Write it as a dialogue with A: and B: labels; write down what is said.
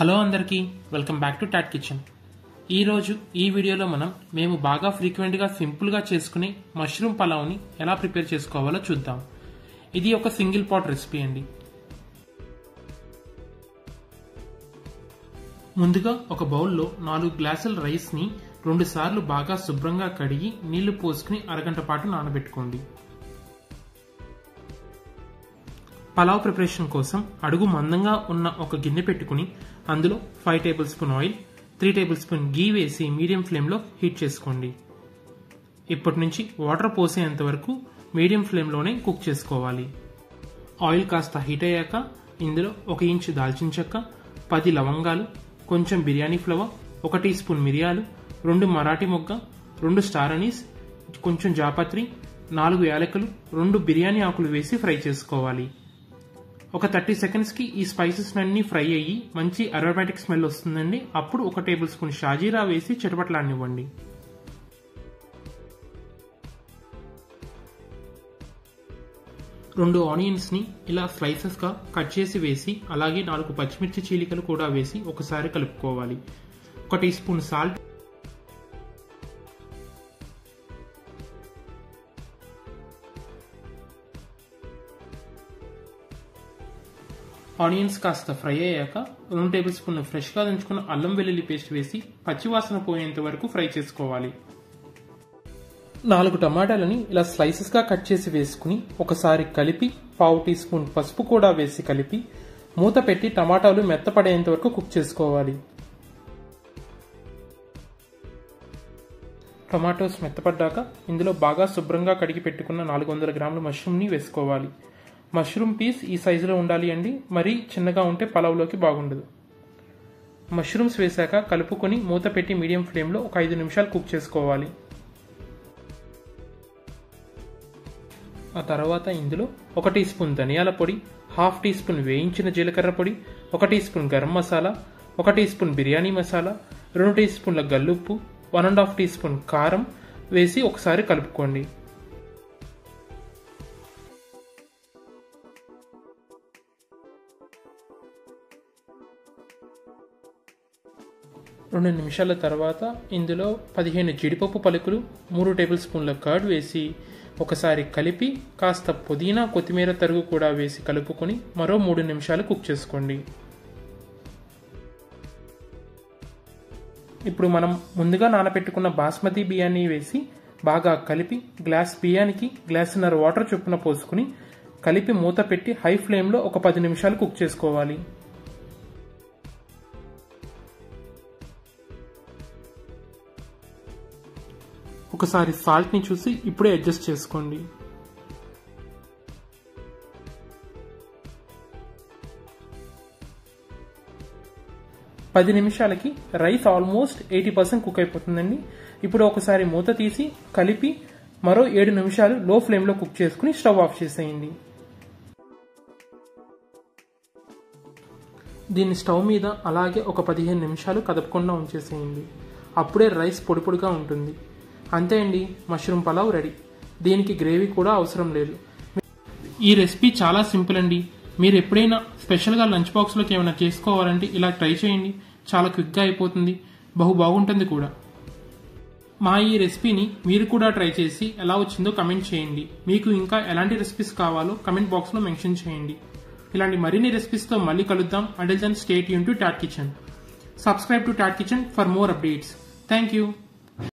A: hello అందరికీ welcome back to Tat kitchen ఈరోజు ఈ వీడియోలో మనం మేము బాగా ఫ్రీక్వెంట్గా సింపుల్గా చేసుకునే మష్రూమ్ పలావ్ని ఎలా ప్రిపేర్ చేసుకోవాలో చూద్దాం ఇది ఒక సింగిల్ పాట్ రెసిపీ అండి ముందుగా ఒక బౌల్లో నాలుగు గ్లాసుల రైస్ని రెండు సార్లు బాగా శుభ్రంగా కడిగి నీళ్లు పోసుకుని అరగంట పాటు నానబెట్టుకోండి పలావ్ ప్రిపరేషన్ కోసం అడుగు మందంగా ఉన్న ఒక గిన్నె పెట్టుకుని అందులో five tablespoon oil three tablespoon ghee వేసి మీడియం ఫ్లేమ్లో హీట్ చేసుకోండి ఇప్పటి నుంచి వాటర్ పోసేంత వరకు మీడియం ఫ్లేమ్లోనే కుక్ చేసుకోవాలి ఆయిల్ కాస్త హీట్ అయ్యాక ఇందులో ఒక ఇంచు దాల్చిన చెక్క పది లవంగాలు కొంచెం బిర్యానీ ఫ్లవర్ ఒక టీ స్పూన్ మిరియాలు రెండు మరాఠీ మొగ్గ రెండు స్టార్ అనీస్ కొంచెం జాపత్రి నాలుగు యాలకులు రెండు బిర్యానీ ఆకులు వేసి ఫ్రై చేసుకోవాలి ఒక థర్టీ సెకండ్స్కి ఈ స్పైసెస్ అన్ని ఫ్రై అయ్యి మంచి అరోమాటిక్ స్మెల్ వస్తుందండి అప్పుడు ఒక టేబుల్ స్పూన్ షాజీరా వేసి చిటపట్లానివ్వండి రెండు ఆనియన్స్ని ఇలా స్లైసెస్గా కట్ చేసి వేసి అలాగే నాలుగు పచ్చిమిర్చి చీలికలు కూడా వేసి ఒకసారి కలుపుకోవాలి ఒక టీ స్పూన్ సాల్ట్ ఆనియన్స్ కాస్త ఫ్రై అయ్యాక రెండు టేబుల్ స్పూన్ ఫ్రెష్గా దంచుకున్న అల్లం వెల్లుల్లి పేస్ట్ వేసి పచ్చివాసన పోయేంత వరకు ఫ్రై చేసుకోవాలి నాలుగు టమాటాలని ఇలా స్లైసెస్గా కట్ చేసి వేసుకుని ఒకసారి కలిపి పావు టీ స్పూన్ పసుపు కూడా వేసి కలిపి మూత పెట్టి టమాటాలు మెత్తపడేంత వరకు కుక్ చేసుకోవాలి టమాటోస్ మెత్తపడ్డాక ఇందులో బాగా శుభ్రంగా కడిగి పెట్టుకున్న నాలుగు వందల గ్రాముల మష్రూమ్ని వేసుకోవాలి మష్రూమ్ పీస్ ఈ సైజులో ఉండాలి అండి మరీ చిన్నగా ఉంటే పలావ్లోకి బాగుండదు మష్రూమ్స్ వేశాక కలుపుకొని మూత పెట్టి మీడియం ఫ్లేమ్లో ఒక ఐదు నిమిషాలు కుక్ చేసుకోవాలి ఆ తర్వాత ఇందులో ఒక టీ స్పూన్ ధనియాల పొడి హాఫ్ టీ స్పూన్ వేయించిన జీలకర్ర పొడి ఒక టీ స్పూన్ గరం మసాలా ఒక టీ స్పూన్ బిర్యానీ మసాలా రెండు టీ స్పూన్ల గల్లుప్పు one and half teaspoon కారం వేసి ఒకసారి కలుపుకోండి రెండు నిమిషాల తర్వాత ఇందులో పదిహేను జీడిపప్పు పలుకులు మూడు టేబుల్ స్పూన్ల కర్డ్ వేసి ఒకసారి కలిపి కాస్త పుదీనా కొత్తిమీర తరుగు కూడా వేసి కలుపుకొని మరో మూడు నిమిషాలు కుక్ చేసుకోండి ఇప్పుడు మనం ముందుగా నానబెట్టుకున్న బాస్మతి బియ్యాన్ని వేసి బాగా కలిపి గ్లాస్ బియ్యానికి గ్లాసున్నర వాటర్ చొప్పున పోసుకుని కలిపి మూత పెట్టి హై ఫ్లేమ్లో ఒక పది నిమిషాలు కుక్ చేసుకోవాలి ఒకసారి సాల్ట్ని చూసి ఇప్పుడే అడ్జస్ట్ చేసుకోండి పది నిమిషాలకి rice almost eighty percent cook అయిపోతుందండి ఇప్పుడు ఒకసారి మూత తీసి కలిపి మరో ఏడు నిమిషాలు లో ఫ్లేమ్లో కుక్ చేసుకుని స్టవ్ ఆఫ్ చేసేయండి దీన్ని స్టవ్ మీద అలాగే ఒక పదిహేను నిమిషాలు కదపకుండా ఉంచేసేయండి అప్పుడే రైస్ పొడి పొడిగా ఉంటుంది అంతే అండి మష్రూమ్ పలావ్ రెడీ దీనికి గ్రేవీ కూడా అవసరం లేదు ఈ రెసిపీ చాలా సింపుల్ అండి మీరు ఎప్పుడైనా స్పెషల్గా లంచ్ బాక్స్లోకి ఏమైనా చేసుకోవాలంటే ఇలా ట్రై చేయండి చాలా క్విక్గా అయిపోతుంది బహు బాగుంటుంది కూడా మా ఈ రెసిపీని మీరు కూడా ట్రై చేసి ఎలా వచ్చిందో కమెంట్ చేయండి మీకు ఇంకా ఎలాంటి రెసిపీస్ కావాలో కమెంట్ బాక్స్లో మెన్షన్ చేయండి ఇలాంటి మరిన్ని రెసిపీస్తో మళ్ళీ కలుద్దాం అంటిల్ దెన్ స్టేట్ యూన్ to Tat kitchen subscribe to Tat kitchen for more updates thank you